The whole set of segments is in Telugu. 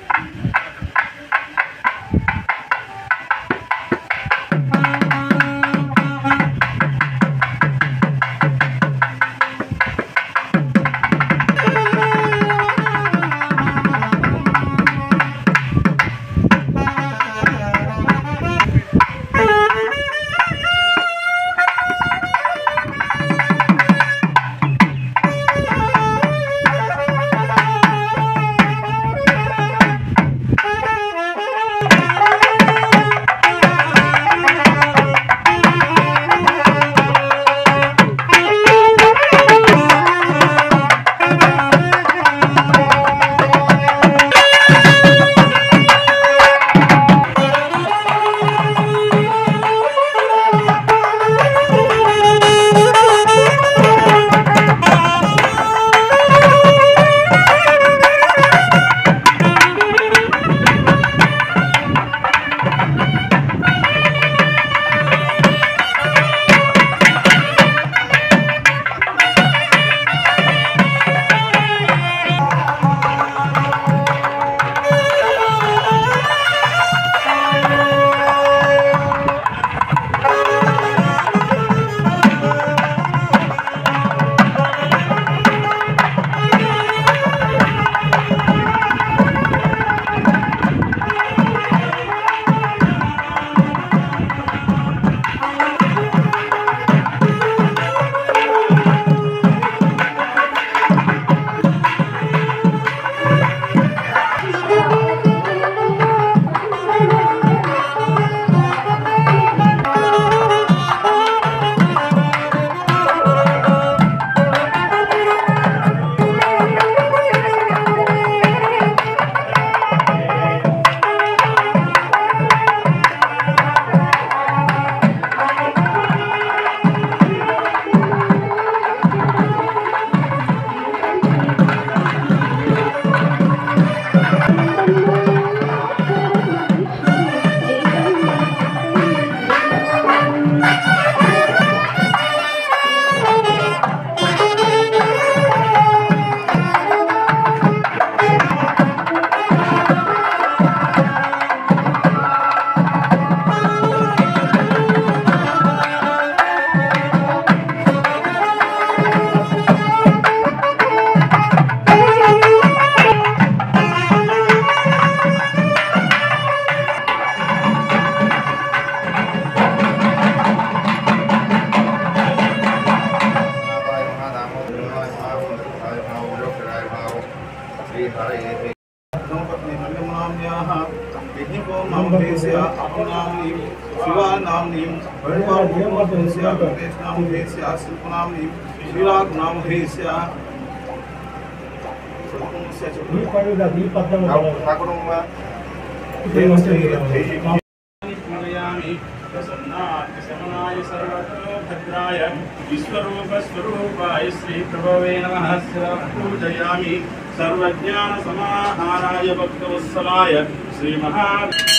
విశ్వరూపస్వరూపాయ శ్రీ ప్రభవే నమ పూజయామి సర్వజ్ఞాన సమాహారాయ భక్తవత్సలాయ శ్రీ మహా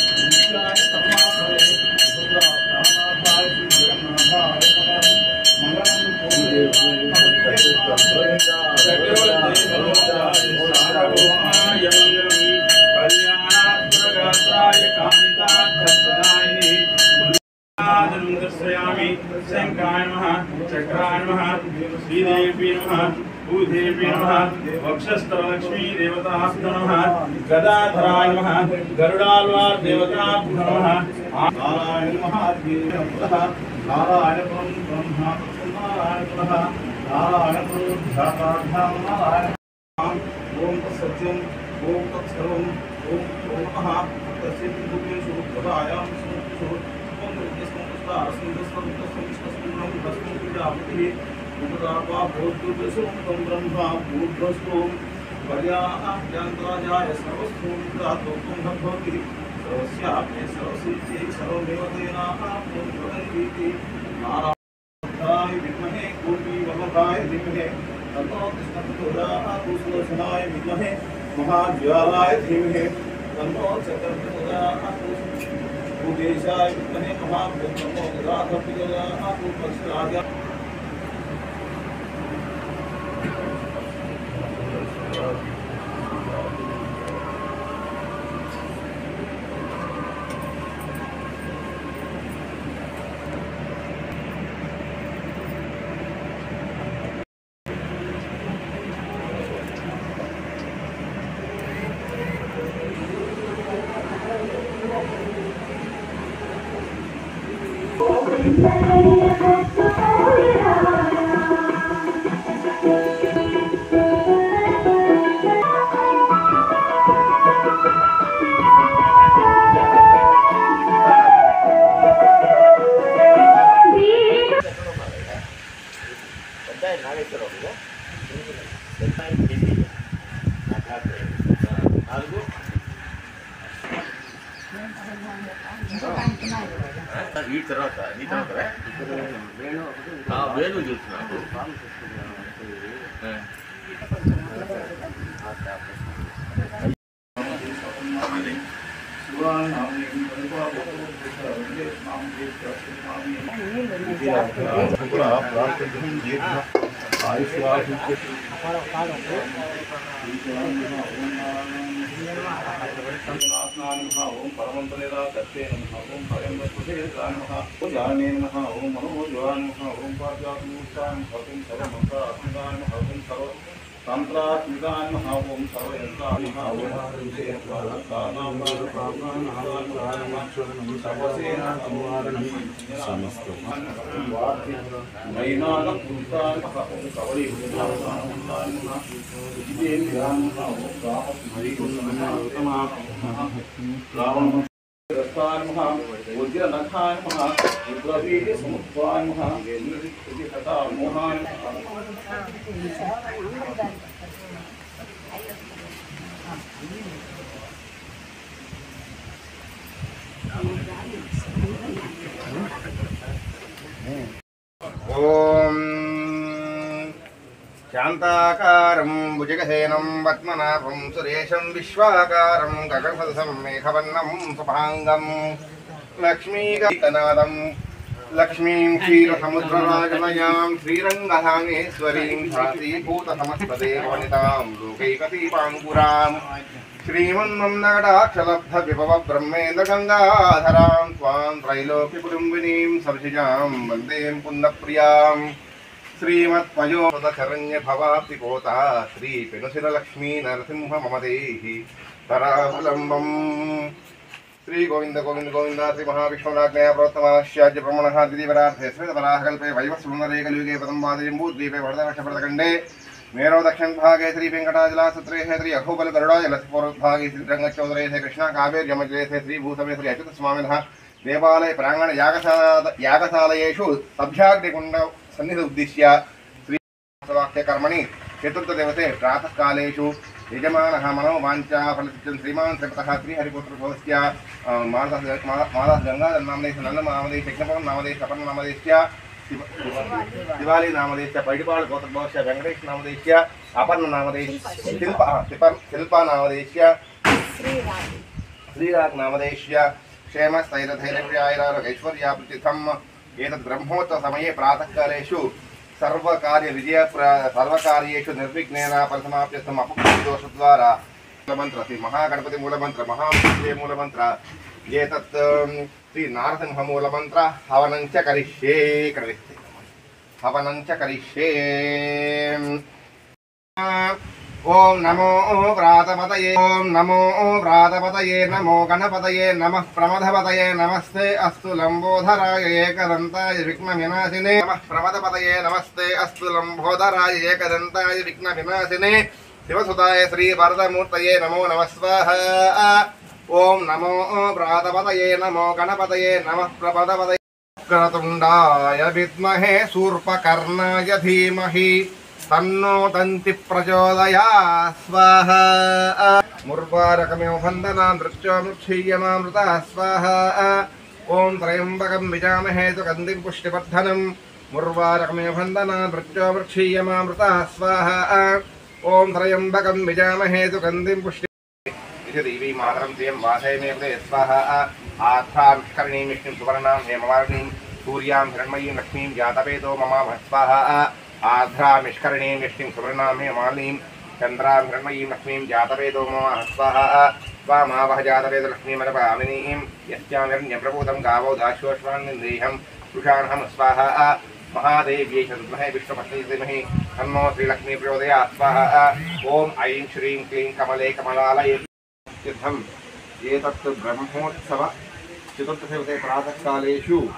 కళ్యాణాత్మగాత్రాయ కామితార్థప్రదాయిని ఆదనం దర్శయామి శంకాయ నమః చక్రాయ నమః శ్రీదేవి నమః భూదేవి నమః వక్షస్థలక్ష్మీ దేవతాస్తు నమః గదాధరాయ నమః గరుడాల్వార్ దేవతాభ్యో నమః నారాయణ మహాదేవ నారాయణ బ్రహ్మ నారాయణ నారాయణ నారాయణ ఓం సత్యం ఓం తత్సర్వం ఓం ఓం తస్య భూమి సుఖదాయాం సుఖ पर्याप्यांतराजाय सर्वस्वों भवति सर्वस्याप्ये सर्वसिद्धिः सर्वमेव तेनाप्नोति नारायणाय विद्महे कोटि वल्लभाय धीमहि तन्नो कृष्णप्रचोदयात् सुदर्शनाय विद्महे महाज्वालाय धीमहि तन्नो चक्रप्रचोदयात् भूदेशाय विद्महे महाभूतमो गदाधप्रचोदयात् पक्षराजा ఈ తర్వాత నీ తర్వాత వేణు చూస్తున్నాను ఓం పరమంతరేరా కర్తే నమః ఓం పరమేశ్వరే నమః ఓం జానే నమః ఓం మనోజవాన్ నమః ఓం పార్యాత్మూర్తాన్ ఓం సర్వమంత్రాత్మికాన్ నమః ఓం సర్వ తంత్రాత్మికాన్ నమః ఓం సర్వయంత్రాన్ నమః ఓం సర్వసానాం ఓం శాంతాకారం భుజగసేనం పద్మనాభం సురేశం విశ్వాకారం గగసదసం మేఘవర్ణం సుభాంగం లక్ష్మీకనాదం లక్ష్మీం క్షీరసముద్రరాజమయాం శ్రీరంగహానేశ్వరీం శాస్త్రీభూతసమస్తదేవనితాం లోకైకదీపాంకురాం శ్రీమన్మందగడాక్షలబ్ధ విభవ బ్రహ్మేంద్ర గంగాధరాం త్వాం త్రైలోక్య కుటుంబినీం సర్షిజాం వందే పున్నప్రియాం శ్రీమత్పయోదశరణ్య భవాప్తి కోత శ్రీ పెనుశిల లక్ష్మీ నరసింహ మమదేహి తరావలంబం శ్రీ గోవింద గోవింద గోవింద శ్రీ మహావిష్ణురాజ్ఞయ ప్రోత్తమాశ్చాద్య బ్రహ్మణ ద్వితీవరార్థే శ్వేతపరాహకల్పే వైవస్వన్నరే కలియుగే పదంబాదింబూద్వీపే వరదవర్షపరదఖండే మేరో దక్షిణ భాగే శ్రీ వెంకటాచలాసత్రే శ్రీ అహోబల గరుడాచల పూర్వభాగే శ్రీ రంగచౌదరే శ్రీ కృష్ణ కావేర్య మధ్యే శ్రీ భూసమే శ్రీ అచ్యుత స్వామినః దేవాలయ ప్రాంగణ యాగశాల యాగశాలయేషు సభ్యాగ్నికుండ సన్నిధి ఉద్దిశ్య శ్రీ వాక్యకర్మణి చతుర్థదివసే ప్రాతకాలేషు యజమానः మనో వాञ्छा फलसिद्धं श्रीमान् श्रीपतः श्रीहरिपुत्रभवस्य माधः माधः गङ्गाधर नामदेश नन्न नामदेश यज्ञपवन् नामदेश अपर्ण नामदेश्य दिवाली नामदेश्य पैडिपाळ गोत्रभवस्य वेङ्कटेश नामदेश्य अपर्ण नामदेश शिल्प शिल्प शिल्पा नामदेश्य श्रीराग नामदेश्य क्षेमस्थैरधैर्यैरारोगैश्वर्याप्रतिथम् एतत् ब्रह्मोत्सवसमये प्रातःकालेषु सर्वकार्यविजय सर्वकार्येषु निर्विघ्नेन परिसमाप्यर्थम् अपकृतदोषद्वारा मूलमन्त्र श्री महागणपति मूलमन्त्र महामृत्युञ्जय मूलमन्त्र एतत् अं, श्री नारसिंह मूलमन्त्र हवनं च करिष्ये करिष्ये हवनं च करिष्ये ఓం నమో వ్రాతపతయే ఓం నమో వ్రాతపతయే నమో గణపతయే నమః ప్రమథపతయే నమస్తే అస్తు లంబోధరాయ ఏకదంతాయ విఘ్న వినాశినే నమః ప్రమథపతయే నమస్తే అస్తు లంబోధరాయ ఏకదంతాయ విఘ్న వినాశినే శివసుతాయ శ్రీ వరదమూర్తయే నమో నమ స్వాహ ఓం నమో వ్రాతపతయే నమో గణపతయే నమః ప్రమథపతయే क्रतुण्डाय विद्महे शूर्पकर्णाय धीमहि तन्नो दन्ति प्रचोदया स्वाहा मुर्वारकमिव वन्दना नृत्योमुच्छीयमामृता स्वाहा ॐ त्र्यम्बकं विजामहे तु कन्दिं पुष्टिवर्धनं मुर्वारकमिव वन्दना नृत्योमुच्छीयमामृता स्वाहा ॐ त्र्यम्बकं विजामहे तु कन्दिं पुष्टि इति देवी मातरं त्वयं वासयमेव स्वाहा आर्थां करणीं विष्णुं सुवर्णां हेमवार्णीं सूर्यां हिरण्मयीं लक्ष्मीं जातवेदो मम स्वाहा आर्द्रां निष्करणीं विष्णुं सुवर्णां हेमालीं चन्द्रां हिरण्मयीं लक्ष्मीं जातवेदो मम स्वाहा स्वामावह जातवेदलक्ष्मीमनपामिनीं यस्यां हिरण्यप्रभूतं गावो दाश्वश्वान्निन्द्रियं पुषाणहं स्वाहा महादेव्यै शतमहे विष्णुपत्नी धीमहि तन्नो श्रीलक्ष्मी प्रचोदयात् स्वाहा ॐ ऐं श्रीं क्लीं कमले कमलालये सिद्धम् एतत् ब्रह्मोत्सव चतुर्थदिवसे प्रातःकालेषु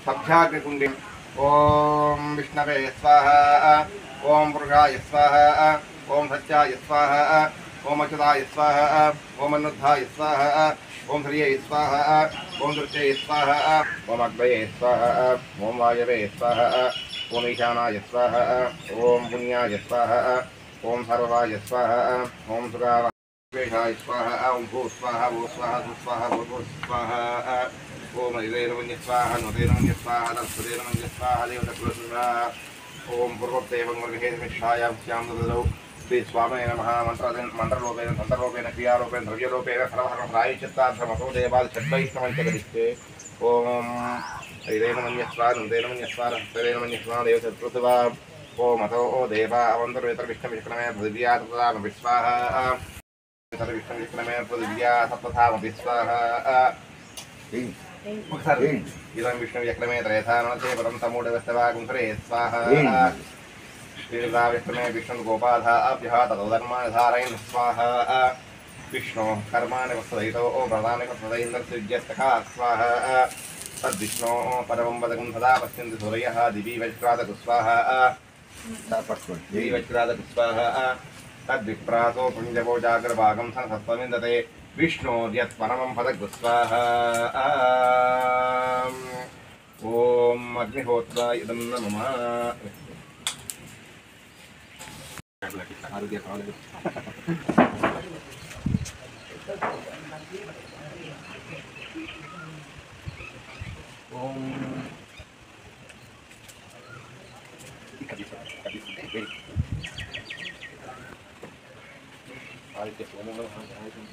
సభ్యాగ్నికుండి ఓం విష్ణవే స్వాహ ఓం పురుషాయ స్వాహ ఓం సత్యాయ స్వాహ ఓం అచ్యుతాయ స్వాహ ఓం అనుద్ధాయ స్వాహ ఓం శ్రియే స్వాహ ఓం దృత్యే స్వాహ ఓం అగ్నయే స్వాహ ఓం వాయవే స్వాహ ఓం ఈశానాయ స్వాహ ఓం పుణ్యాయ స్వాహ ఓం సర్వాయ స్వాహ ఓం సురావ స్వేషాయ స్వాహ ఓం భూ స్వాహ భూ స్వాహ భూ స్వాహ భూ భూ స్వాహ ఓం హరిదేనమన్య స్వాహ నుదేనమన్య స్వాహ తత్పదేనమన్య స్వాహ దేవత స్వాహ ఓం పూర్వదేవం గృహేమిషాయాం శ్యాం దదౌ శ్రీ స్వామే నమ మంత్ర మంత్రరూపేణ సంతరూపేణ క్రియారూపేణ ద్రవ్యరూపేణ సర్వహర ప్రాయచిత్తార్థమతో దేవాది షడ్వైష్ణవంచగరిస్తే ఓం హరిదేనమన్య స్వాహ నుదేనమన్య స్వాహ హస్తదేనమన్య స్వాహ దేవత పృథివా ఓం అతో దేవ అవంతరు ఇతర విష్ణు విష్ణమే పృథివ్యా తదా విశ్వాహ ఇతర విష్ణు విష్ణమే పృథివ్యా సప్తథామపి స్వాహ ఒకసారి ఇదం విష్ణు వ్యక్రమే త్రేధానతే పరం సమూఢవస్తవాగుంసరే స్వాహ శ్రీరా విష్ణుమే విష్ణు గోపాధాభ్య తదో ధర్మాన్ని ధారయన్ స్వాహ విష్ణు కర్మాణి వస్తదైతో ఓ ప్రధాని వస్తదైంద్రసృజ్యస్తకా స్వాహ తద్విష్ణో పరమం వదకం సదా పశ్యంతి సూరయः దివి వజ్రాదకు స్వాహ దివి వజ్రాదకు స్వాహ తద్విప్రాసో పుంజవో జాగ్రభాగం సత్వమిందతే విష్ణోర్యత్ పరమం పదగు స్వాహ ఓం అగ్నిహోత్ర ఇదం నమ ఆరోగ్య కావాలి ఓం ఇక్కడ తీసుకుంటా, ఇక్కడ తీసుకుంటా. వెరీ. ఆదిత్య సోమో ఆదిత్యం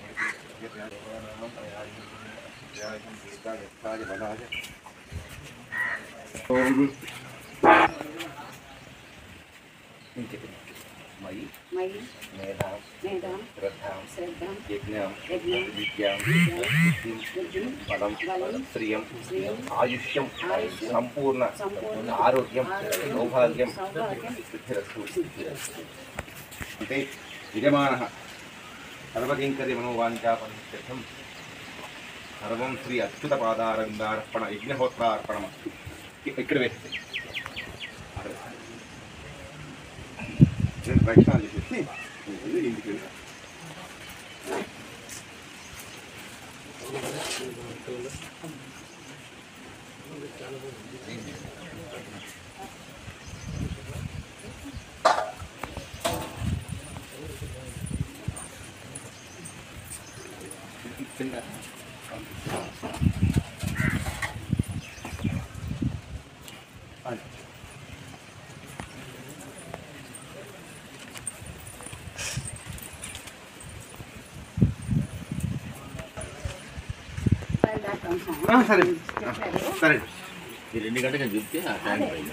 మయి మయి మేధాం మేధాం శ్రద్ధాం శ్రద్ధాం యజ్ఞం యజ్ఞం విద్యాం విద్యాం బుద్ధిం బుద్ధిం బలం బలం శ్రియం శ్రియం ఆయుష్యం ఆయుష్యం సంపూర్ణ సంపూర్ణ ఆరోగ్యం ఆరోగ్యం సౌభాగ్యం సౌభాగ్యం సిద్ధిరస్తు సిద్ధిరస్తు అంటే యజమాన సర్వకింకరి మనోవాంఛాపరిత్యర్థం సర్వం శ్రీ అచ్యుత పాదారంగార్పణ యజ్ఞహోత్రార్పణమస్తు ఇ- ఇక్కడ వేస్తే అక్కడ. రెండు ప్రక్షాళన చేసేసి ఇది ఇంటికి వెళ్ళి. చిన్న అది. బయలుదేరుతాం సార్. ఆ, సరే చెప్పారు. సరే మీరు ఎన్ని గంటలకు చెప్తే ఆ టైం పైన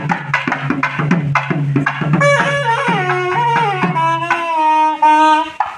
ఆ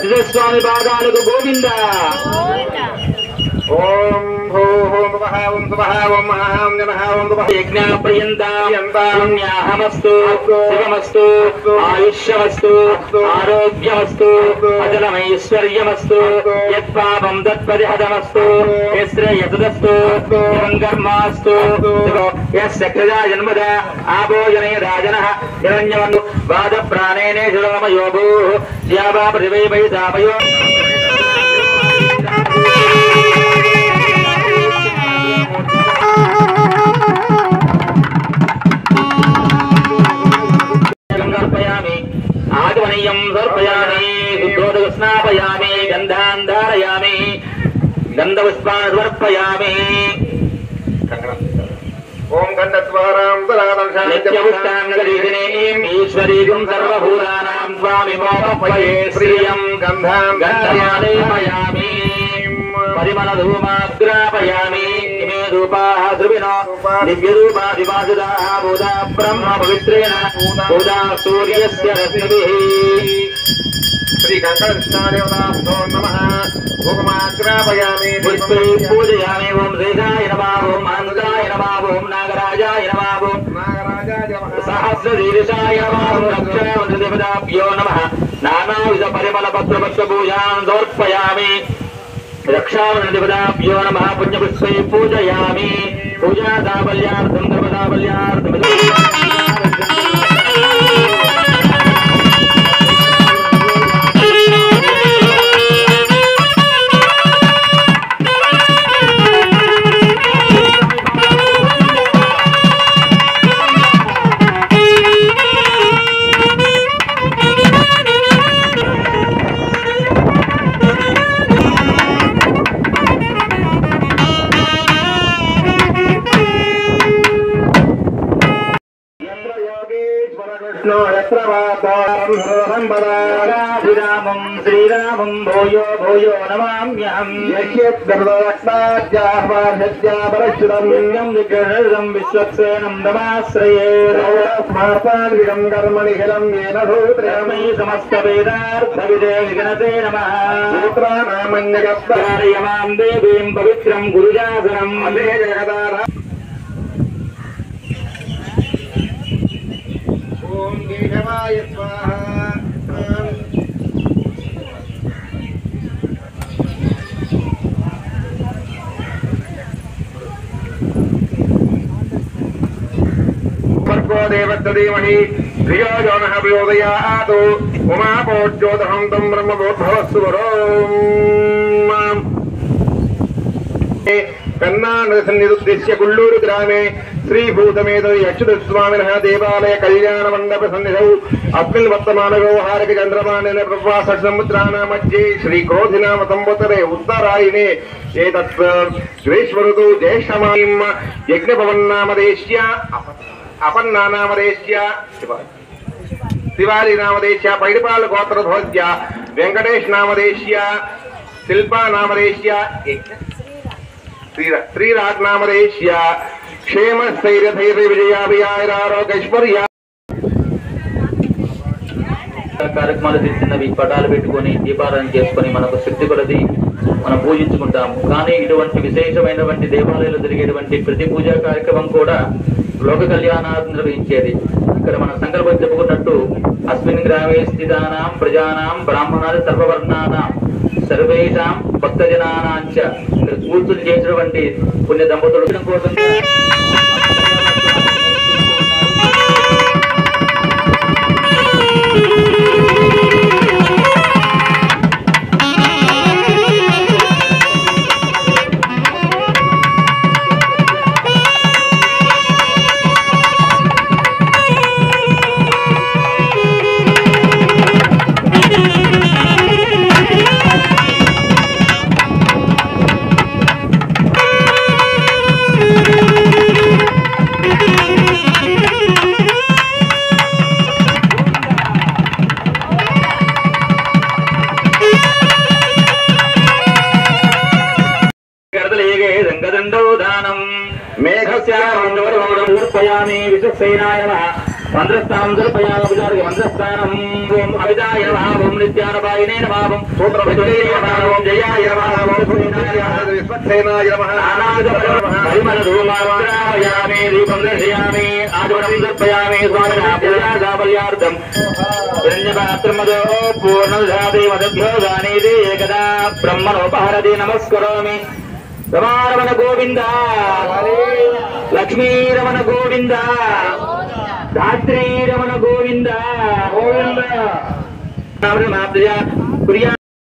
అచ్యుత స్వామి పాదాలకు గోవింద ఓం భూ ఓం భువః ఓం శుభః ఓం మహా ఓం నమః ఓం భువః యజ్ఞ పుణ్యాహమస్తు శివమస్తు ఆయుష్యమస్తు ఆరోగ్యమస్తు అచలమైశ్వర్యమస్తు యత్పాపం తత్పరిహతమస్తు యశ్రేయసుదస్తు కర్మాస్తు యస్య క్రియా జన్మద ఆభోజనే రాజన హిరణ్యమను వాద ప్రాణేనే శురమయో భూ శ్యామా పృథివీ వై సామయో సమర్పయామి ఆగమనీయం సమర్పయామి శుద్ధోదక స్నాపయామి గంధాన్ ధారయామి గంధపుష్పాన్ సమర్పయామి ఓం గంధద్వారాం నిత్యపుష్టాంగలీనీం ఈశ్వరీకం సర్వభూతానాం స్వామి మోపయే శ్రియం గంధాం గంధమాలేపయామి పరిమళ ధూమాగ్రాపయామి ఇమే రూపాः ధ్రువినో దివ్యరూపా వివాసుదాः బోధా బ్రహ్మ పవిత్రేణ బోధా సూర్యస్య రశ్మిభిः శ్రీ కంకణకృష్ణాదేవతాభ్యో నమః భూమాగ్రాపయామి పుష్పై పూజయామి ఓం శ్రీకాయ నమః ఓం ఆనందాయ నమః ఓం నాగరాజాయ నమః ఓం నాగరాజాయ నమః సహస్రశీర్షాయ నమః ఓం రక్షావంతదేవతాభ్యో నమః నానావిధ పరిమళ పత్ర పుష్పూజాన్ సమర్పయామి రక్షావంతదేవతాభ్యో నమః పుణ్యపుష్పై పూజయామి పూజా దాబల్యార్థం ధర్మదాబల్యార్థం కృష్ణో యత్ర వాతారం సర్వసంపదాం శ్రీరామం శ్రీరామం భూయో భూయో నమామ్యహం యస్యద్గర్భరక్షాపరశురం పుణ్యం విగ్రహం విశ్వక్సేనం నమాశ్రయే స్మార్తాన్విదం కర్మనిఖిలం ఏన రమై సమస్త వేదార్థ విదే విగణతే నమః సూత్రానామన్యగత్త ధారయమాం దేవీం పవిత్రం గురుజాసనం అదే జగదార ఓం కేశవాయ స్వాహ వర్గో దేవత్త ధీమహి ధియో యో నః ప్రచోదయాత్ ఉమాపోజ్యోతహం తం బ్రహ్మబోద్ధవస్సు వరోం కన్నానసన్నిరుద్దేశ్య కుళ్ళూరు గ్రామే శ్రీభూతమేదో అచ్యుతస్వామిన దేవాలయ కళ్యాణ మండప సన్నిధౌ అస్మిన్ వర్తమాన వ్యవహారక చంద్రమాన ప్రభాస సముద్రాణ మధ్యే శ్రీ క్రోధినామ సంవత్సరే ఉత్తరాయణే ఏతత్ శ్వేశ్వరుతు జ్యేష్ఠమాం యజ్ఞభవన్నామదేశ్య అపన్నానామదేశ్య తివారి నామదేశ్య పైడిపాల గోత్రధ్వజ్య వెంకటేష్ నామదేశ్య శిల్పా నామదేశ్య శ్రీరా శ్రీరాజ్ నామదేశ్య క్షేమ స్థైర్య ధైర్య విజయాభియారోగ్యైశ్వర్య కార్యక్రమాలు చిన్నవి పటాలు పెట్టుకొని దీపారాయణ చేసుకొని మనకు శక్తి కొలది మనం పూజించుకుంటాము కానీ ఇటువంటి విశేషమైనటువంటి దేవాలయాలు జరిగేటువంటి ప్రతి పూజా కార్యక్రమం కూడా లోక కళ్యాణార్థం నిర్వహించేది ఇక్కడ మన సంకల్పం చెప్పుకున్నట్టు అస్మిన్ గ్రామే స్థితానాం ప్రజానాం బ్రాహ్మణాది సర్వవర్ణానాం సర్వేషాం భక్తజనానాంచ ఇక్కడ కూర్చుని చేసినటువంటి పుణ్య దంపతులు కోసం గర్దలేగే రంగదండో దానం మేఘస్యామి విశ్వక్సేనాయ నమః మంత్రస్థానం దర్పయామి విచారికి మంత్రస్థానం ఓం అమితాయ నమః ఓం నిత్యానపాయినే నమః ఓం సూత్రపతినే నమః ఓం జయాయ నమః ఓం సురేంద్రాయ నమః విశ్వక్సేనాయ నమః పరిమళ ధూమాయామి దీపం దర్శయామి ఆచమనం దర్పయామి స్వామినः పూజా సాఫల్యార్థం హిరణ్యపాత్రమదో పూర్ణధాదేవదభ్యో గానేదే ఏకదా బ్రహ్మణోపహరది నమస్కరోమి రమారమణ గోవింద లక్ష్మీరమణ గోవింద ధాత్రీరమణ గోవింద గోవింద ప్రియా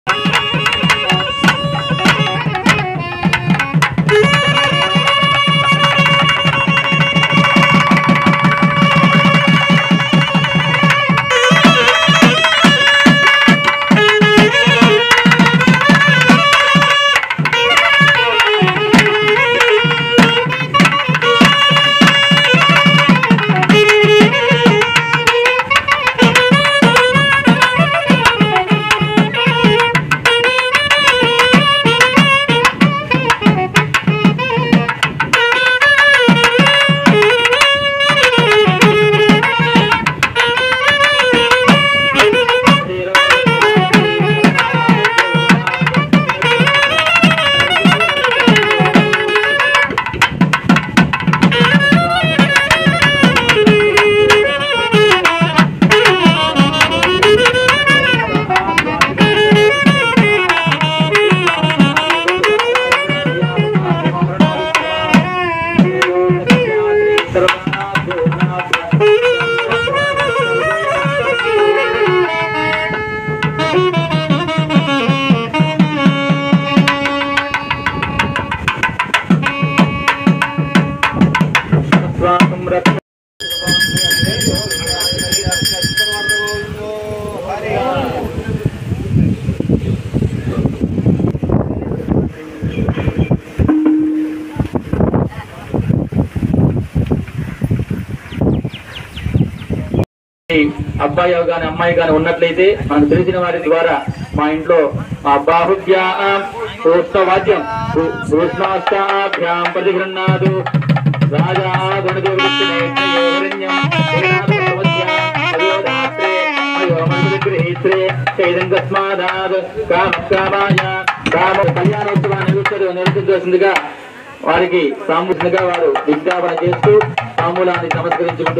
అబ్బాయి కానీ అమ్మాయి కానీ ఉన్నట్లయితే మనకు తెలిసిన వారి ద్వారా మా ఇంట్లో మా బాహుద్యా వాద్యం సూక్ష్మాస్తాభ్యాం ప్రతిగృహ్ణాదు రాజా గణదేవృష్ణేత్రే కామ కామాయ కామ కళ్యాణోత్సవాన్ని నిర్వహించ నిర్వహించవలసిందిగా వారికి సామూహికంగా వారు విజ్ఞాపన చేస్తూ తాంబూలాన్ని నమస్కరించుకుంటూ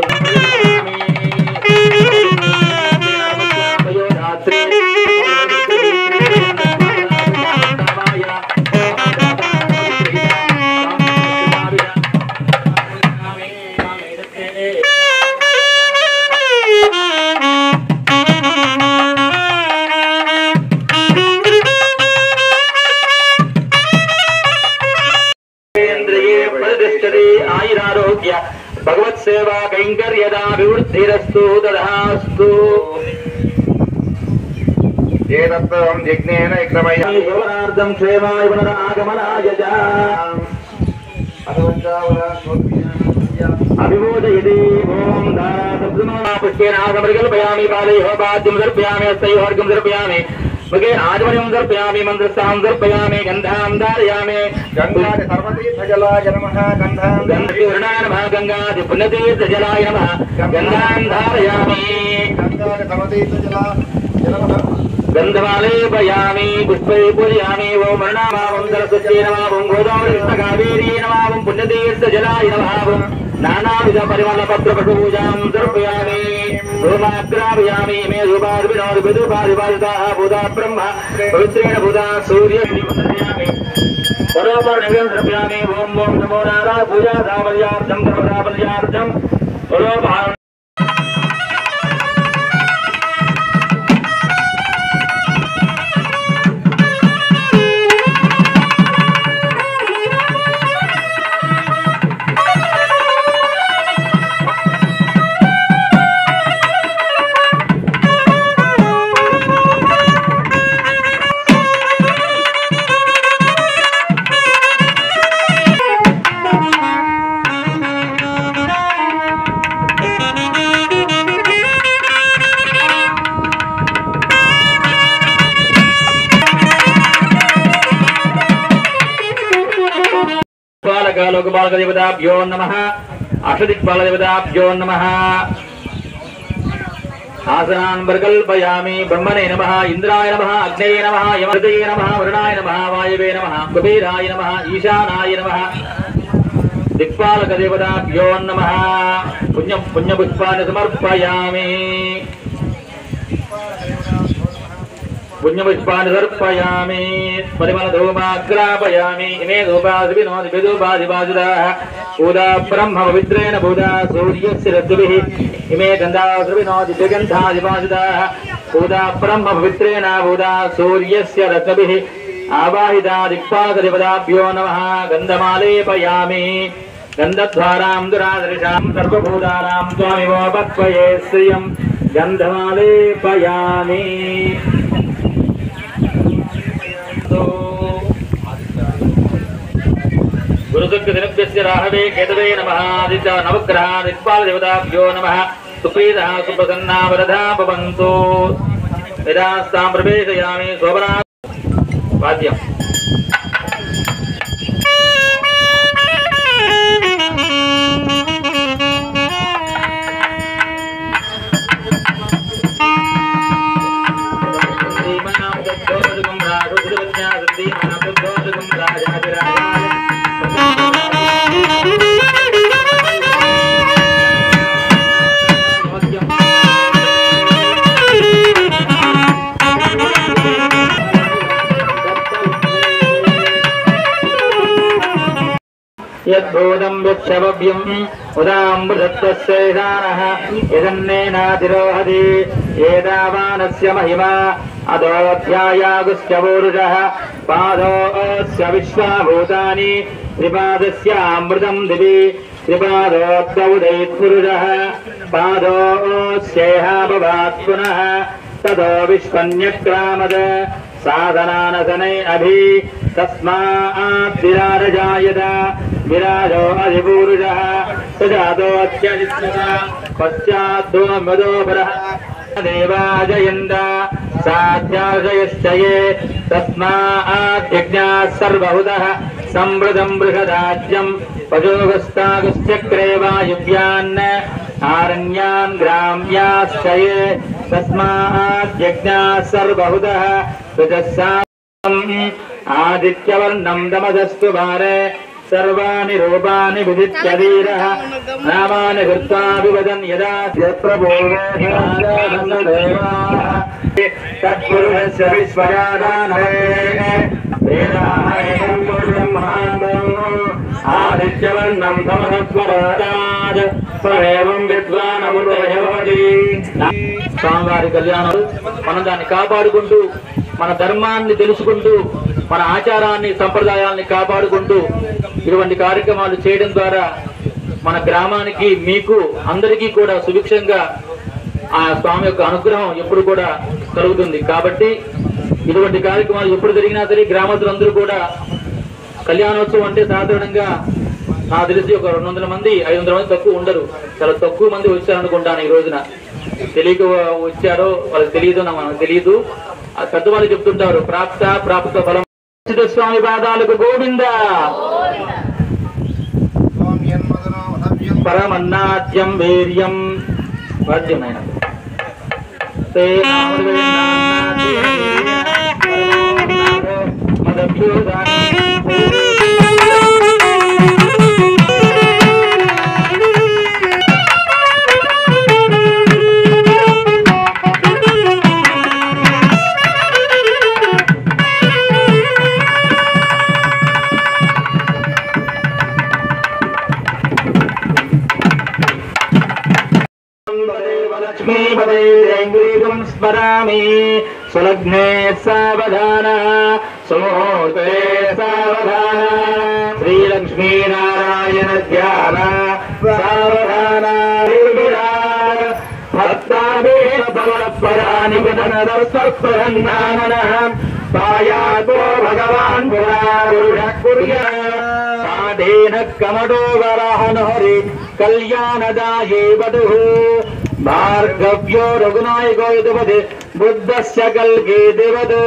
ఇంద్రియే ప్రతిష్టతే ఆయురారోగ్య భగవత్ సేవా కైంకర్యదాభివృద్ధిరస్తు తదాస్తు ఏతత్వం యజ్ఞేన యజ్ఞమయ యోగనార్థం క్షేమాయ పునరాగమనాయ చ. అభిమోదయతి ఓం పుష్పేనాగమరికల్పయామి పాదయోः పాద్యం దర్పయామి హస్తయోర్గం దర్పయామి ముఖే ఆచమనం దర్పయామి మంత్రస్థాం దర్పయామి గంధాం ధారయామి గంగాది సర్వతీర్థజలాయ నమః గంధాం గంధూర్ణాయ నమః గంగాది పుణ్యతీర్థజలాయ నమః గంధాం ధారయామి గంగాది సర్వతీర్థజలా నమః గంధమాలేపయామి పుష్పై పూజయామి ఓం మరణామావం సరస్వత్యై నమావం గోదావరి కృష్ణకావేరీ నమావం పుణ్యతీర్థజలాయ నమావం నానావిధ పరిమళ పత్ర పూజాం సమర్పయామి ధూమాగ్రాపయామి మే ధూపాదివినోది విదుపాదిపాదితాః భూతా బ్రహ్మ పవిత్రేణ భూతా సూర్య సర్వపర నివేదన సమర్పయామి ఓం ఓం నమో నారాయణ పూజా సాఫల్యార్థం ధర్మ సాఫల్యార్థం సర్వభావ బాలక లోకబాలక దేవతాభ్యో నమ అష్టదిక్పాల దేవతాభ్యో నమ ఆసనాన్ ప్రకల్పయామి బ్రహ్మణే నమ ఇంద్రాయ నమ అగ్నయ నమ యమృతయ నమ వరుణాయ నమ వాయవే నమ కుబేరాయ నమ ఈశానాయ నమ దిక్పాలక దేవతాభ్యో నమ పుణ్యం పుణ్యపుష్పాన్ని సమర్పయామి పుణ్యపుష్పాన్ని సమర్పయామి పరిమళ ధూమాగ్రాపయామి ఇమే ధూపాది వినోది విధూపాది బాజుదాః ఊదా బ్రహ్మ పవిత్రేణ బుధా సూర్యస్య రజ్జుభిः ఇమే గంధాసు వినోది దిగంధాది బాజుదాః ఊదా బ్రహ్మ పవిత్రేణ బుధా సూర్యస్య రజ్జుభిः ఆవాహితా దిక్పాదదేవతాభ్యో నమః గంధమాలేపయామి గంధద్వారాం దురాదృశాం సర్వభూతానాం స్వామివోపత్వయే శ్రియం గంధమాలేపయామి గురుదుర్గదినభ్యస్య రాహవే కేతవే నమః ఆదిత్య నవగ్రహ దిక్పాల దేవతాభ్యో నమః సుప్రీతः సుప్రసన్నా వరదా భవంతు వేదాస్తాం ప్రవేశయామి శోభనా వాద్యం యద్భూతం యచ్చవ్యం ఉదామృతత్వశేషానః యదన్నేనాతిరోహతి ఏదావానస్య మహిమా అదోధ్యాయాగుశ్చ పూరుషः పాదోస్య విశ్వాభూతాని త్రిపాదస్యామృతం దివి త్రిపాదోద్గౌదైత్పురుషः పాదోస్యేహ భవాత్ పునః తదో విశ్వన్యక్రామద సాధనానసనై అభి తస్మాత్ విరాజాయత విరాజో అధిపూరుషः సజాతోత్యజిత్మత పశ్చాద్దో మదోపరः దేవాజయంద సాధ్యాశయశ్చయే తస్మాద్యజ్ఞాः సర్వహుతः సంవృతం బృహదాజ్యం పశోగస్తాగుశ్చక్రే వాయువ్యాన్ ఆరణ్యాన్ గ్రామ్యాశ్చయే తస్మాద్యజ్ఞాः సర్వహుతः రుజస్సాం ఆదిత్యవర్ణం దమదస్తు భారే సర్వాణి రూపాణి విదిత్యధీరः నామాని కృత్వా వివదన్ యదా తత్పురుషస్య విశ్వజాదానే ఆదిత్యవర్ణం తమస్వరాజాద్ స్వమేవం విద్వానముదయవతి స్వామివారి కళ్యాణం మనం దాన్ని కాపాడుకుంటూ మన ధర్మాన్ని తెలుసుకుంటూ మన ఆచారాన్ని సంప్రదాయాల్ని కాపాడుకుంటూ ఇటువంటి కార్యక్రమాలు చేయడం ద్వారా మన గ్రామానికి మీకు అందరికీ కూడా సుభిక్షంగా ఆ స్వామి యొక్క అనుగ్రహం ఎప్పుడు కూడా కలుగుతుంది కాబట్టి ఇటువంటి కార్యక్రమాలు ఎప్పుడు జరిగినా సరే గ్రామస్తులందరూ కూడా కళ్యాణోత్సవం అంటే సాధారణంగా నాకు తెలిసి ఒక రెండు వందల మంది ఐదు వందల మంది తక్కువ ఉండరు చాలా తక్కువ మంది వచ్చారనుకుంటాను ఈ రోజున తెలియక వచ్చారో వాళ్ళకి తెలియదు నాకు మనకు తెలియదు ఆ పెద్దవాళ్ళు చెప్తుంటారు ప్రాప్త ప్రాప్త ఫలం స్వామి పాదాలకు గోవింద పరమన్నాద్యం వీర్యం వాద్యం ఆయన లక్ష్మీపదేంద్రీకం స్మరామి సులగ్నే సావధాన సుముహూర్తే సావధాన శ్రీలక్ష్మీనారాయణ ధ్యాన సావధాన భక్తాభేపరాని పాయాతో భగవాన్ సాధేన కమడో వరాహనహరి కళ్యాణదాయే వధుః భార్గవ్యో రఘునాయకో ఇదివది బుద్ధస్య కల్గే దివద్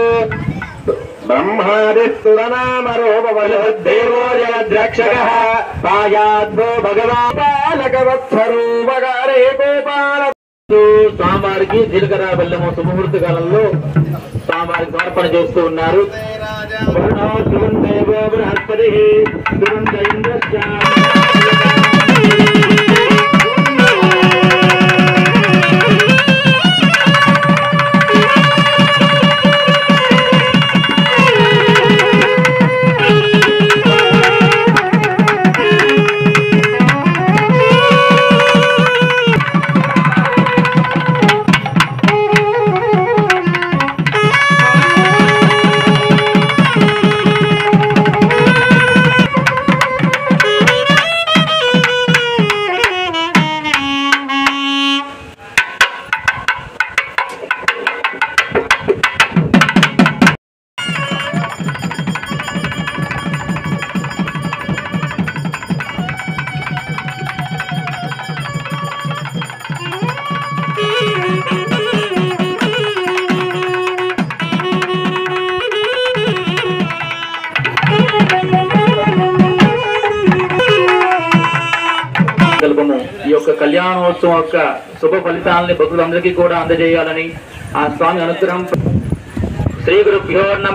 బ్రహ్మాదిస్తురనామరోపవదేవో జగద్రక్షక పాయాద్భో భగవాన్ బాలకవత్సరో వగారే గోపాల స్వామివారికి జీలకర్ర బెల్లము శుభముహూర్త కాలంలో స్వామివారికి సమర్పణ చేస్తూ ఉన్నారు వరుణో ధ్రువం దేవో బృహస్పతి ధ్రువంత ఇంద్రశ్చ సంకల్పము ఈ యొక్క కళ్యాణోత్సవం యొక్క శుభ ఫలితాలని భక్తులందరికీ కూడా అందజేయాలని ఆ స్వామి అనుగ్రహం శ్రీ గురుభ్యో నమ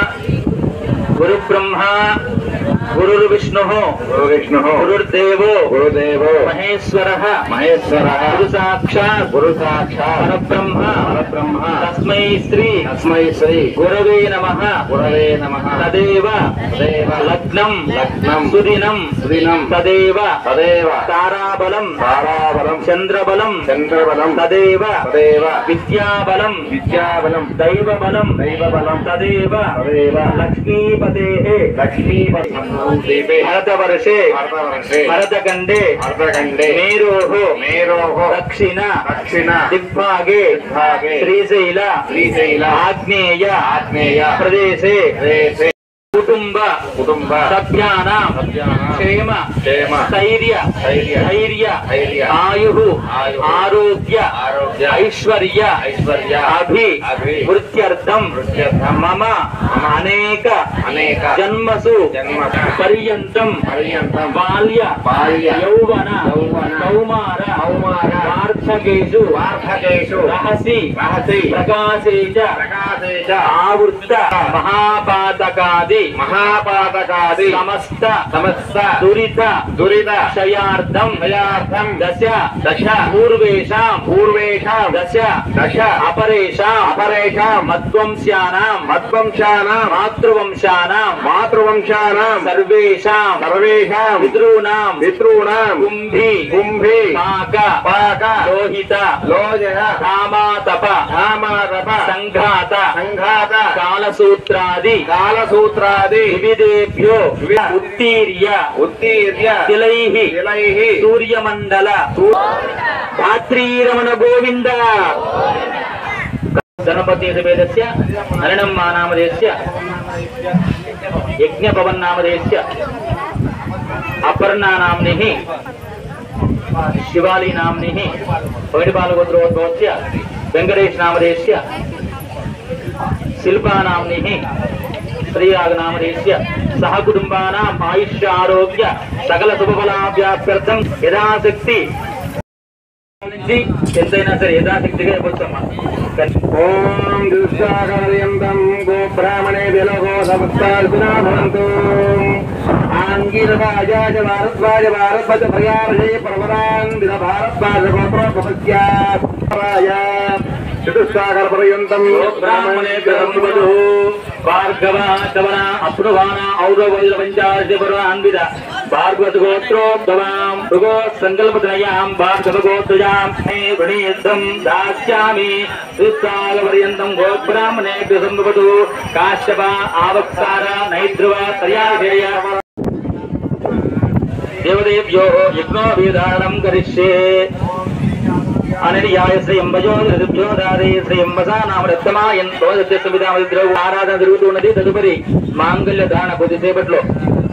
గురు బ్రహ్మ గురు విష్ణు గురు విష్ణు గురుర్దేవో గురుదేవో మహేశ్వర మహేశ్వర గురు సాక్షాత్ గురు సాక్షాత్ పరబ్రహ్మ పరబ్రహ్మ తస్మై శ్రీ తస్మై శ్రీ గురవే నమ గురవే నమ తదేవ తదేవ లగ్నం లగ్నం సుదినం సుదినం తదేవ తదేవ తారాబలం తారాబలం చంద్రబలం చంద్రబలం తదేవ తదేవ విద్యాబలం విద్యాబలం దైవబలం దైవబలం తదేవ తదేవ లక్ష్మీపతే లక్ష్మీపతి దీపే భరతవర్షే భరతవర్షే భరతఖండే భరతఖండే మేరోః మేరోః దక్షిణ దక్షిణ దిగ్భాగే దిగ్భాగే శ్రీశైల శ్రీశైల ఆగ్నేయ ఆగ్నేయ ప్రదేశే ప్రదేశే కుటుంబ కుటుంబ సభ్యానాం సభ్యానాం క్షేమ క్షేమ స్థైర్య స్థైర్య ధైర్య ధైర్య ఆయు ఆయుః ఆరోగ్య ఆరోగ్య ఐశ్వర్య ఐశ్వర్య అభి అభి వృత్యర్థం వృత్యర్థం మమ అనేక అనేక జన్మసు జన్మత పర్యంతం పర్యంతం బాల్య బాల్య యౌవన యౌవన కౌమార కౌమార వార్ధకేషు వార్ధకేషు రహసి రహసి ప్రకాశే చ ప్రకాశే చ ఆవృత్త మహాపాతకాది మహాపాతకాది సమస్త సమస్త దురిత దురిత క్షయార్థం క్షయార్థం దశ దశ పూర్వేషాం పూర్వేషాం దశ దశ అపరేషాం అపరేషాం మధ్వంశానాం మద్వంశానాం మాతృవంశానాం మాతృవంశానాం సర్వేషాం సర్వేషాం పితॄణాం పితॄణాం కుంభి కుంభి పాక పాక లోహిత లోజయ కామాతప ధామారప సంఘాత సంఘాత కాలసూత్రాది కాలసూత్రాది వివిధేభ్యో ఉత్తీర్య ఉత్తీర్య తిలైః తిలైః సూర్యమండల ధాత్రీరమణ గోవింద గణపతి సమేతస్య హరణం నామదేశ్య యజ్ఞపవన్ నామదేశ్య అపర్ణా నామ్ని శివాలి నామ్ని పైడిపాలగోత్రోద్భవస్య వెంకటేష్ నామదేశ్య శిల్పా నామ్ని శ్రీయాగ నామదేశ్య సహ కుటుంబానాం ఆయుష్య ఆరోగ్య సకల శుభఫలాభ్యాప్యర్థం యథాశక్తి నుంచి ఎంతైనా సరే యథాశక్తిగా ఇవ్వచ్చమ్మా ఓం దుస్సాగరయంతం గో బ్రాహ్మణే విలగో సమస్తాల్పినా భవంతు ఆంగీరవాజాజ భారద్వాజ భారద్వజ భయారజే పర్వతాన్ దిన భారద్వాజ గోత్రోపత్యాయ చతుస్సాగర పర్యంతం బ్రాహ్మణే బ్రహ్మవధు భార్గవ చవన అప్నువాన ఔరవైల పంచాశ పురాన్విద భార్గవత గోత్రోద్భవాం భృగో సంకల్పతనయాం భార్గవ గోత్రయాం మే వృణీయుద్ధం దాస్యామి దుస్సాగ పర్యంతం గోబ్రాహ్మణే సంభవతు కాశ్యప ఆవక్సార నైద్రువ తర్యాధేయ దేవదేవ్యో యజ్ఞోభిధారణం కరిష్యే అనడియాయ శ్రీయంబజో ఋతుభ్యో దాదే శ్రీయంబసా నామరత్తమాయంతో సత్యసంవిధామద్రవ ఆరాధన జరుగుతున్నది తదుపరి మాంగళ్య ధారణ కొద్దిసేపట్లో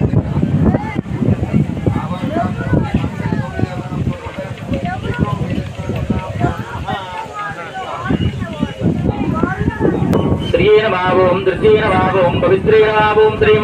శ్రీయేన భావం దృశ్యేన భావం పవిత్రేణ భావం శ్రీం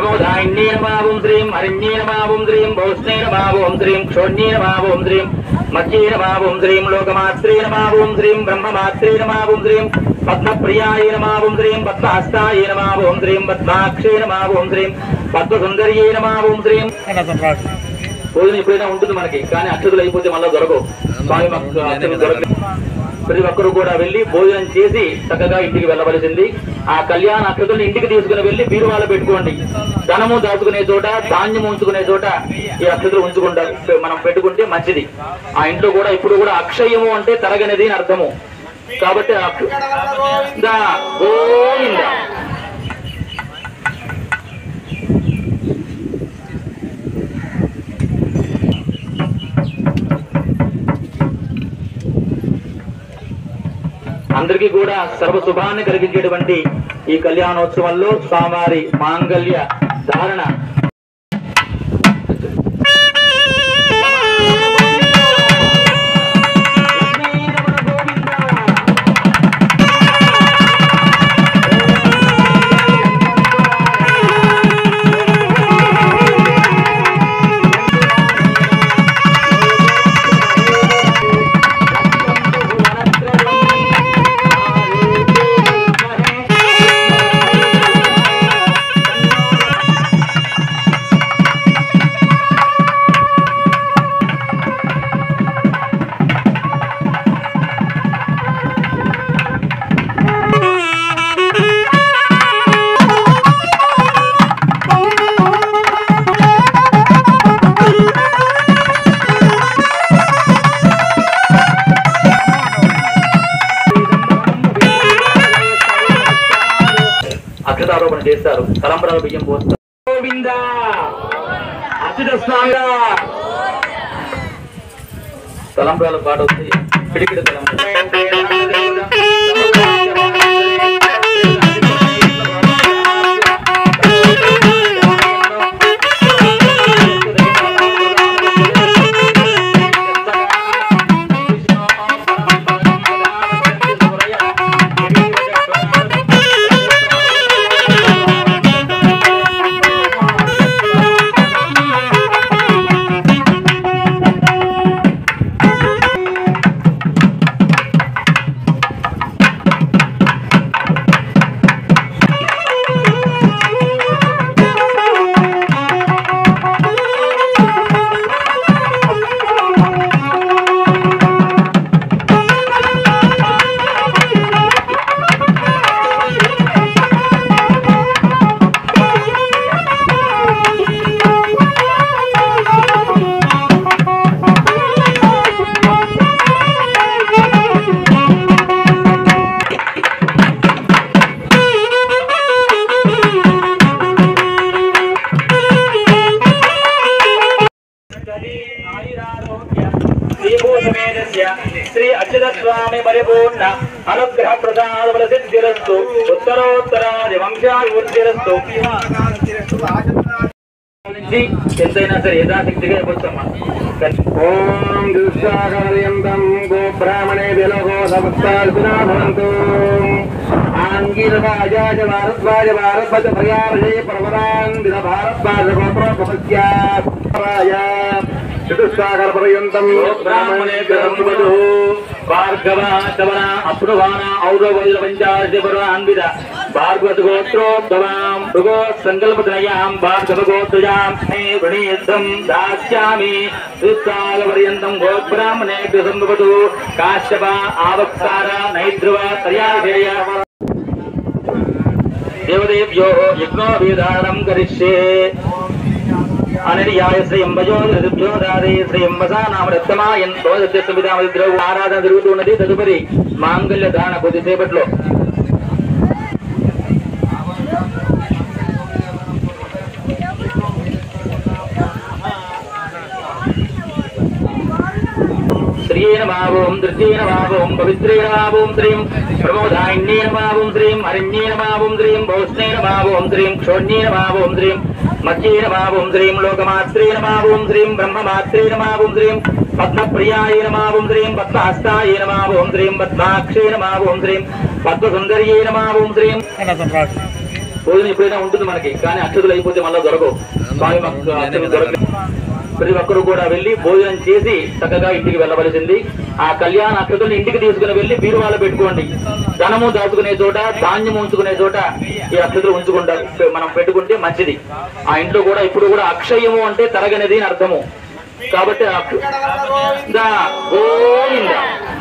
ప్రమోదాయిన్యేన భావం శ్రీం హరిణ్యేన భావం శ్రీం భౌష్ణేన భావం శ్రీం క్షోణ్యేన భావం శ్రీం మధ్యే నమావం శ్రీం లోకమాత్రే నమావం శ్రీం బ్రహ్మమాత్రే నమావం శ్రీం పద్మప్రియాయ నమావం శ్రీం పద్మహస్తాయ నమావం శ్రీం పద్మాక్షే నమావం శ్రీం పద్మసుందర్యే నమావం శ్రీం భోజనం ఎప్పుడైనా ఉంటుంది మనకి కానీ అక్షతులు అయిపోతే మళ్ళీ దొరకవు స్వామి మాకు అక్షతులు దొరకలేదు ప్రతి ఒక్కరు కూడా వెళ్ళి భోజనం చేసి చక్కగా ఇంటికి వెళ్ళవలసింది ఆ కళ్యాణ అక్షతుల్ని ఇంటికి తీసుకుని వెళ్ళి బీరువాలో పెట్టుకోండి ధనము దాచుకునే చోట ధాన్యం ఉంచుకునే చోట ఈ అక్షతులు ఉంచుకుంటారు మనం పెట్టుకుంటే మంచిది ఆ ఇంట్లో కూడా ఇప్పుడు కూడా అక్షయము అంటే తరగనిది అని అర్థము కాబట్టి అక్ష- దా, గోవిందా. అందరికీ కూడా సర్వ శుభాన్ని కలిగించేటువంటి ఈ కళ్యాణోత్సవంలో స్వామివారి మాంగళ్య ధారణ అక్షతారోపణ చేస్తారు తలంబరాల బియ్యం పోస్తారు గోవింద అచ్యుత స్వామి తలంబరాల పాట వస్తుంది పిడికిడి శ్రీ అచ్యుత స్వామి పరిపూర్ణ అనుగ్రహ ప్రసాద ప్రసిద్ధిరస్తు ఉత్తరోత్తరాది వంశాభివృద్ధిరస్తు నుంచి ఎంతైనా సరే యథాశక్తిగా ఇవ్వచ్చమ్మా ఓం దుస్సాగర్యంతం గో బ్రాహ్మణే విలోకో సమస్తాల్పినా భవంతు ఆంగీరవాజాజ భారద్వాజ భారద్వజ ప్రయారజే పర్వతాన్ దిన భారద్వాజ గోత్రోపత్యాయ చతుస్సాగర పర్యంతం బ్రాహ్మణే బ్రహ్మవధు భార్గవ చవన అప్రువాన ఔరవైల పంచాశ పర్వాన్విత భార్గవత గోత్రోద్భవాం భృగో సంకల్పతనయాం భార్గవ గోత్రయాం మే వృణీయుద్ధం దాస్యామి సుస్థాల పర్యంతం గోబ్రాహ్మణేభ్య సంభవతు కాశ్యప ఆవక్సార నైద్రువ త్రయాధేయ దేవదేవ్యో యజ్ఞో విధానం కరిష్యే అనర్యాయ శ్రీం భజోభ్యో దాదే శ్రీం వసా నామరత్తమాయంతో సవిధామద్రవ ఆరాధన జరుగుతున్నది తదుపరి మాంగళ్య దాన కొద్దిసేపట్లో శ్రీయేన భావం దృశ్యేన భావం పవిత్రేణ భావం శ్రీం ప్రమోదాయిన్యేన భావం శ్రీం అరణ్యేన భావం శ్రీం భౌష్ణేన భావం శ్రీం క్షోణ్యేన భావం శ్రీం మధ్యేన భావం శ్రీం లోకమాత్రేణ భావం శ్రీం బ్రహ్మమాత్రేణ భావం శ్రీం పద్మప్రియాయ భావం శ్రీం పద్మహస్తాయ భావం శ్రీం పద్మాక్షేణ భావం శ్రీం పద్మసుందర్యేన భావం శ్రీం భోజనం ఎప్పుడైనా ఉంటుంది మనకి కానీ అక్షతులు అయిపోతే మళ్ళీ దొరకవు స్వామి మాకు అక్షతులు దొరకలేదు ప్రతి ఒక్కరు కూడా వెళ్ళి భోజనం చేసి చక్కగా ఇంటికి వెళ్ళవలసింది ఆ కళ్యాణ అక్షతలను ఇంటికి తీసుకుని వెళ్ళి బీరువాలో పెట్టుకోండి ధనము దాచుకునే చోట ధాన్యం ఉంచుకునే చోట ఈ అక్షతలు ఉంచుకుంటారు మనం పెట్టుకుంటే మంచిది ఆ ఇంట్లో కూడా ఇప్పుడు కూడా అక్షయము అంటే తరగనిది అని అర్థము కాబట్టి ఆ అక్ష- దా, గోవిందా.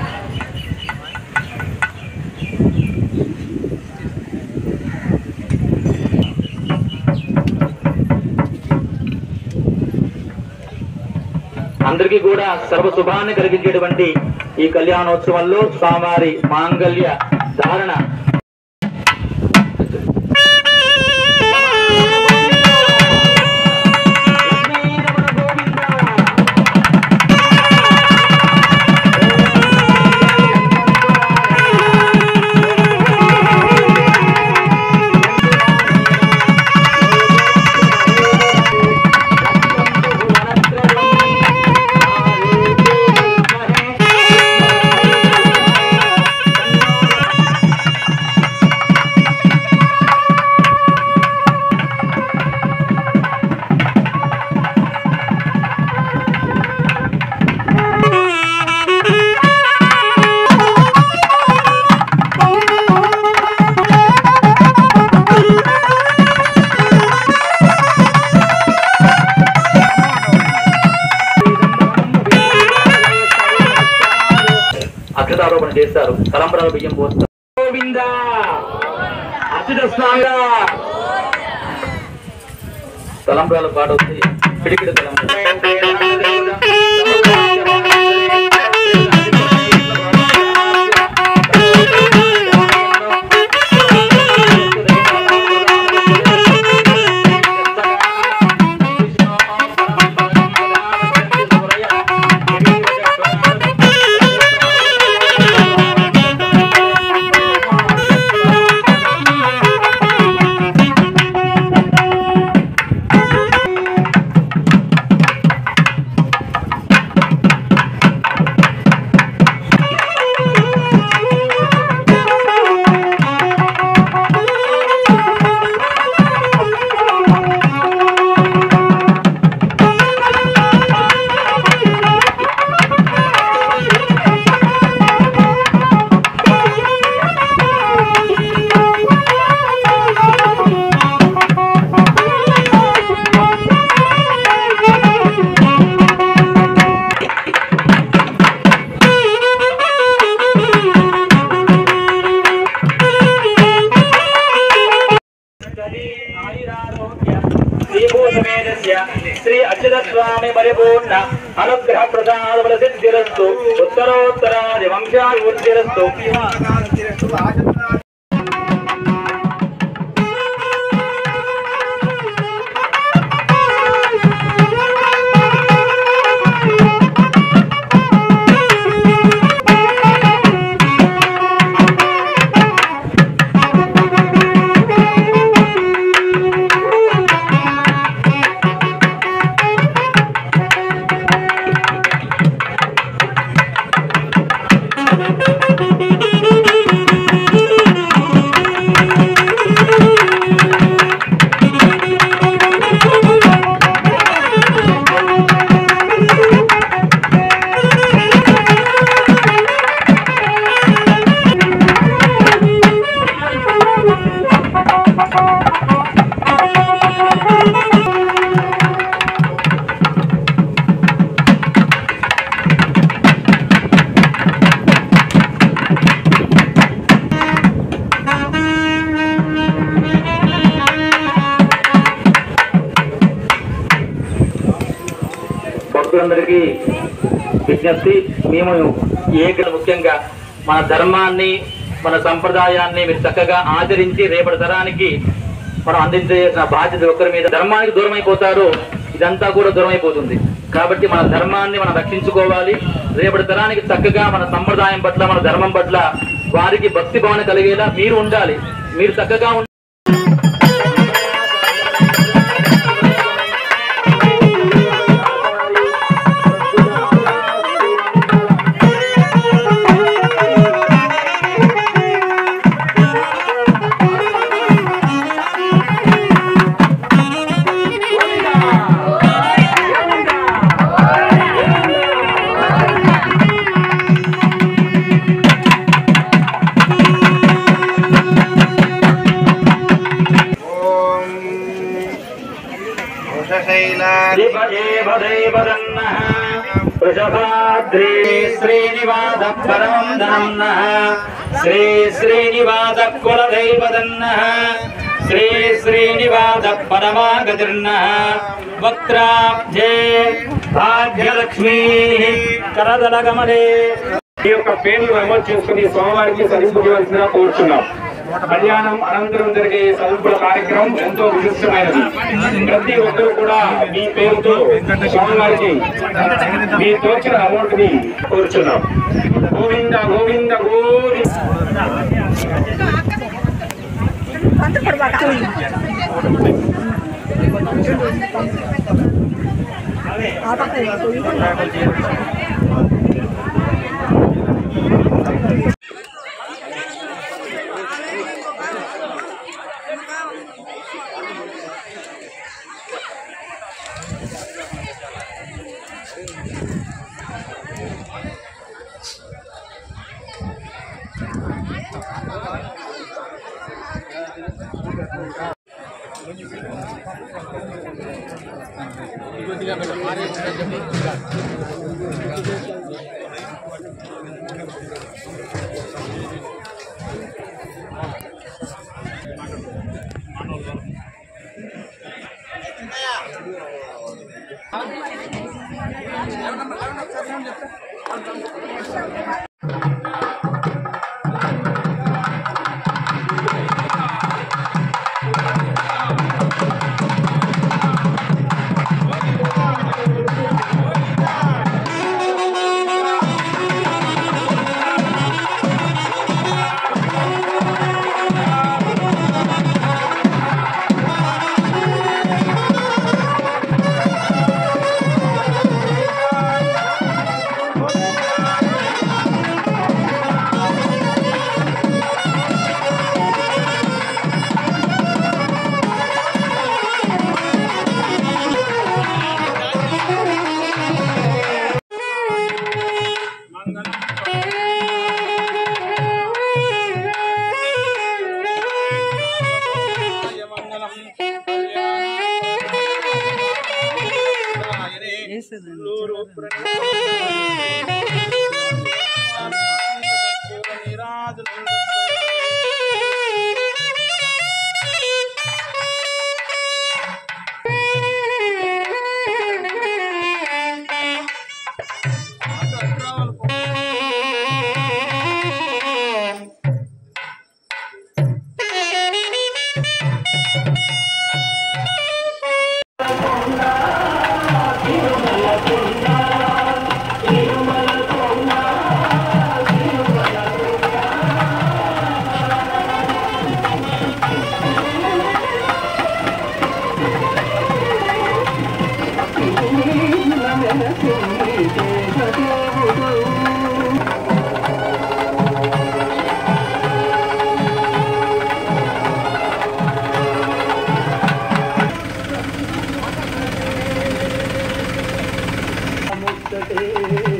అందరికీ కూడా సర్వ శుభాన్ని కలిగించేటువంటి ఈ కళ్యాణోత్సవంలో స్వామివారి మాంగళ్య ధారణ అక్షతారోపణ చేస్తారు తలంబరాల బియ్యం పోస్తారు గోవింద అచ్యుత స్వామి తలంబరాల పాట వచ్చి పిడికిడి శ్రీ అచ్యుత స్వామి పరిపూర్ణ అనుగ్రహ ప్రసాద బల సిద్ధిరస్తు ఉత్తరోత్తరాది వంశాభివృద్ధిరస్తు భక్తులందరికీ విజ్ఞప్తి మేము ఏకలు ముఖ్యంగా మన ధర్మాన్ని మన సంప్రదాయాన్ని మీరు చక్కగా ఆచరించి రేపటి తరానికి మనం అందించేసిన బాధ్యత ఒక్కరి మీద ధర్మానికి దూరం అయిపోతారో ఇదంతా కూడా దూరం అయిపోతుంది కాబట్టి మన ధర్మాన్ని మనం రక్షించుకోవాలి రేపటి తరానికి చక్కగా మన సంప్రదాయం పట్ల మన ధర్మం పట్ల వారికి భక్తి భావన కలిగేలా మీరు ఉండాలి మీరు చక్కగా ఉండాలి వీరభద్రే శ్రీనివాస పరమం ధనం నః శ్రీ శ్రీనివాస కులదైవదన్నః శ్రీ శ్రీనివాస పరమాగతిర్నః వక్త్రాబ్జే భాగ్యలక్ష్మీ కరదలగమనే ఈ యొక్క పేర్లు నమోదు చేసుకుని స్వామివారికి సరిపుకోవాల్సిన కోరుచున్నాం కళ్యాణం అనంతరం జరిగే సదుపుల కార్యక్రమం ఎంతో విశిష్టమైనది ప్రతి ఒక్కరు కూడా మీ పేరుతో స్వామివారికి మీ తోచిన అమౌంట్ ని కోరుచున్నాం గోవింద గోవింద గోవింద ముక్తటే